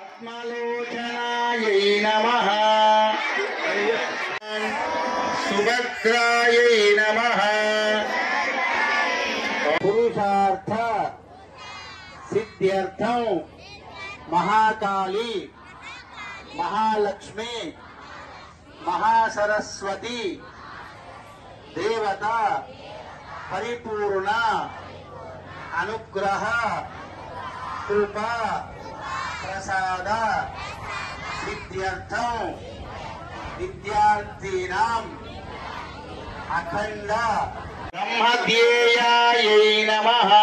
ఆత్మలోచనాయై నమః సుభద్రాయై నమః పురుషార్థ సిద్ధ్యర్థం మహాకాళి మహాలక్ష్మి మహాసరస్వతి దేవత పరిపూర్ణ అనుగ్రహ కృప ప్రసాద సిద్ధ్యర్థం విద్యార్థీనాం అఖండ బ్రహ్మధ్యేయాయై నమః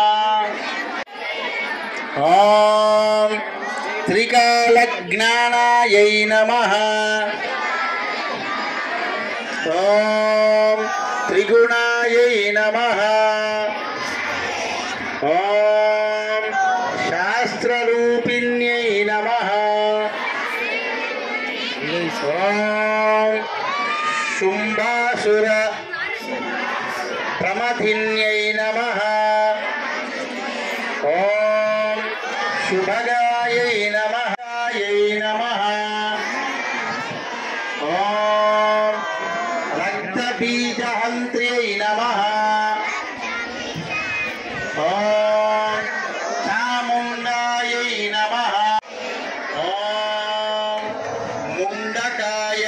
ఓం త్రికాలజ్ఞానాయై నమః ఓం త్రిగుణాయై నమః ఓం శాస్త్రరూపిణ్యై నమః ఓం శుంభాసుర ప్రమథిన్యై నమః ఓం శుభగాయై నమః యై నమః ఓం రక్తబీజహంత్ర్యై నమః ఓం చాముండాయై నమః ఓం ముండకాయ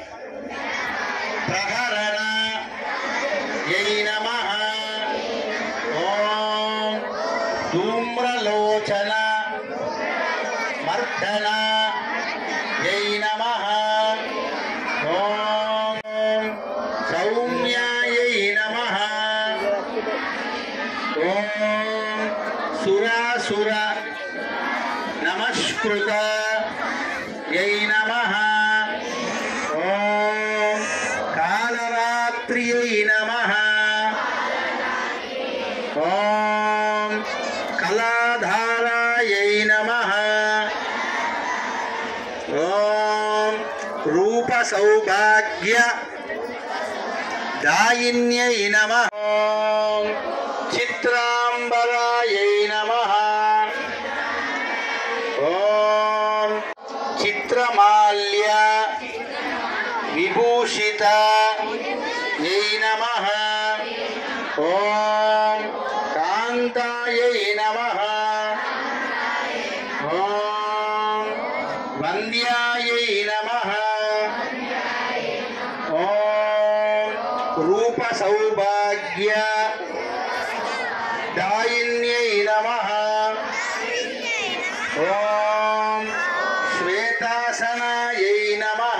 ప్రహరణ యై నమః ఓం ధూమ్రలోచన మర్దన యై నమః ఓం సౌమ్యాయై నమః ఓం సురాసుర నమస్కృత యై నమః ఓం కాలరాత్ర్యై నమః ఓం కళాధారాయై నమః ఓం రూప సౌభాగ్య దాయిన్యై నమః ఓం చిత్రాంబరాయై నమః ఓం చిత్రమాల్య విభూషిత యై నమః ఓం కాంతాయై నమః ఓం వంద్యాయై నమః ఓం రూప సౌభాగ్య దాయిన్యై నమః ఓం శ్వేతాసనాయై నమః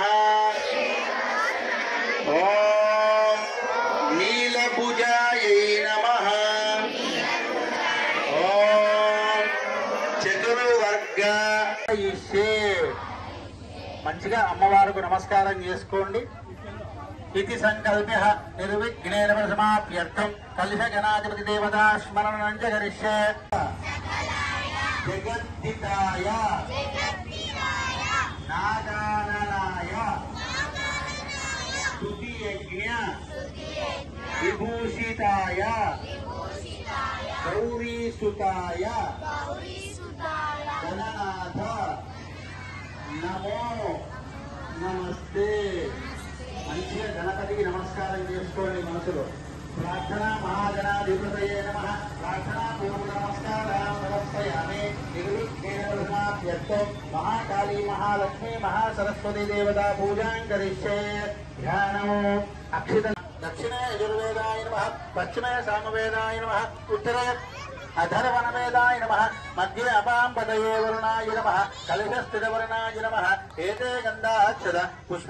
ఓం నీలభుజాయై నమః ఓం చతుర్వర్గ ఇష్యే మంచిగా అమ్మవారికి నమస్కారం చేసుకోండి ఇది సంకల్ప్య నిర్విఘ్నేన సమాప్యర్థం కలిష గణాధిపతి దేవతా స్మరణం జగరిష్యే జగద్దితాయ నాగాననాయ స్తుతియజ్ఞ విభూషితాయ గౌరీసుతాయ గణనాథ నమో నమస్తే మంచిగా గణపతికి నమస్కారం చేసుకోండి మనసులో ప్రార్థన మహాగణాధిపతయే నమ ప్రార్థన పూర్వ నమస్కారం నమస్కయామి నిర్విఘ్నేన మహాకాళీ మహాలక్ష్మి మహాసరస్వతి దేవతా పూజాం కరిష్యే ధ్యానం అక్షిత దక్షిణే యజుర్వేదాయ నమ పశ్చిమే సామవేదాయ నమ ఉత్తరే అధర్వనవేదాయ నమ మధ్య అపాంపదయే వరుణాయ నమ కలిశస్థితవరుణాయ నమ ఏతే గంధాక్షద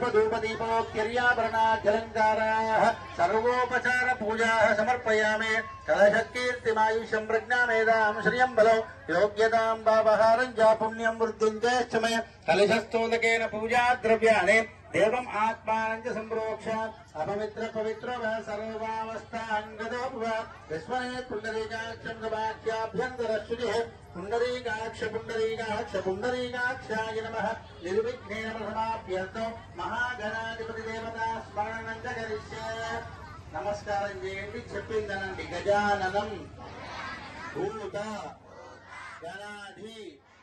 పుష్పధూపదీపోక్తిర్యాభరణాలంకారాः సర్వోపచార పూజా సమర్పయామి కలశకీర్తిమాయుషం ప్రజ్ఞామేదాం శ్రియం బలం యోగ్యతాం భావహారం చ పుణ్యం వృద్ధిం చేష్టమే కలశస్థోదకేన పూజా ద్రవ్యాణి దేవం ఆత్మానం చ సంప్రోక్ష అపవిత్ర పవిత్ర సర్వావస్థాంగదో విస్మరే పుండరీకాక్షం గవాక్యాభ్యంతర శుచి పుండరీకాక్ష పుండరీకాక్ష పుండరీకాక్షాయ నమ నిర్విఘ్నేన సమాప్యర్థం మహాగణాధిపతి దేవత స్మరణం చ కరిష్యే నమస్కారం చేయండి చెప్పిందనండి గజాననం భూత గణాధి